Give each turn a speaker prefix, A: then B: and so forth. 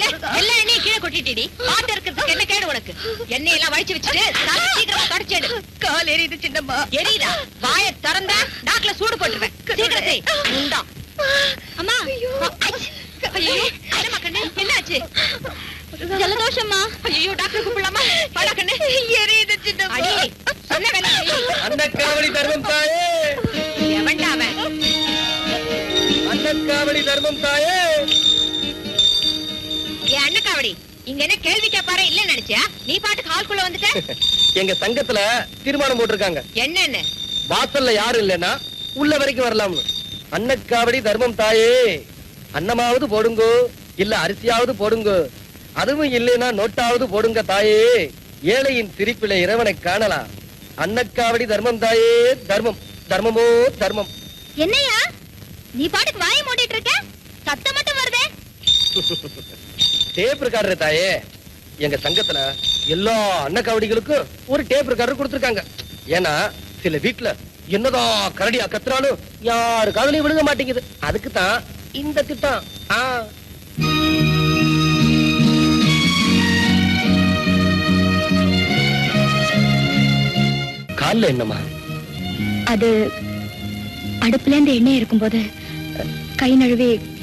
A: என்ன எல்லா எண்ணெயும் கீழே கொட்டிட்டீடி பாத்து இருக்கிறதுக்கு என்ன கேடு உனக்கு எண்ணெய் எல்லாம் வழிச்சு வச்சுட்டு தலை சீக்கிரமா தொடச்சேடு
B: கால் எரியுது சின்னம்மா
A: எரியுதா வாய திறந்தா நாக்குல சூடு போட்டுருவேன் சீக்கிரம் செய் உண்டா அம்மா ஐயோ என்னம்மா கண்ணு என்னாச்சு ஜலதோஷம்மா ஐயோ டாக்டர் கூப்பிடலாமா வாடா கண்ணு
B: எரியுது சின்னம்மா
A: அடி சொன்ன வேலை செய்.
C: அன்னக்காவடி தர்மம் தாயே
A: எவன்டா அவன்
C: அன்னக்காவடி தர்மம் தாயே
A: என் அண்ணக்காவடி இங்க என்ன கேள்வி கேட்பாரு இல்ல நினைச்சியா நீ பாட்டுக்கு ஹால்குள்ள வந்துட்ட
C: எங்க சங்கத்துல தீர்மானம் போட்டிருக்காங்க
A: என்னன்னு
C: வாசல்ல யாரும் இல்லைன்னா உள்ள வரைக்கும் வரலாம்னு அன்னக்காவடி தர்மம் தாயே அன்னமாவது போடுங்கோ இல்ல அரிசியாவது போடுங்கோ அதுவும் இல்லைன்னா நோட்டாவது போடுங்க தாயே ஏழையின் சிரிப்பில இறைவனை காணலாம் அன்னக்காவடி தர்மம் தாயே தர்மம் தர்மமோ தர்மம்
A: என்னையா நீ பாட்டுக்கு வாய மூடிட்டு இருக்க சத்தம் மட்டும் வருதே
C: டேப் ரெக்கார்டர் தாயே எங்க சங்கத்துல எல்லா அன்னக்காவடிகளுக்கும் ஒரு டேப் ரெக்கார்டர் கொடுத்திருக்காங்க ஏன்னா சில வீட்ல என்னதான் கரடியா கத்துறாலும் யாரு காதலையும் விழுக மாட்டேங்குது அதுக்கு தான் இந்த திட்டம் ஆ. கால்ல என்னம்மா
B: அது அடுப்புல இருந்து எண்ணெய் இருக்கும்போது கை நழுவி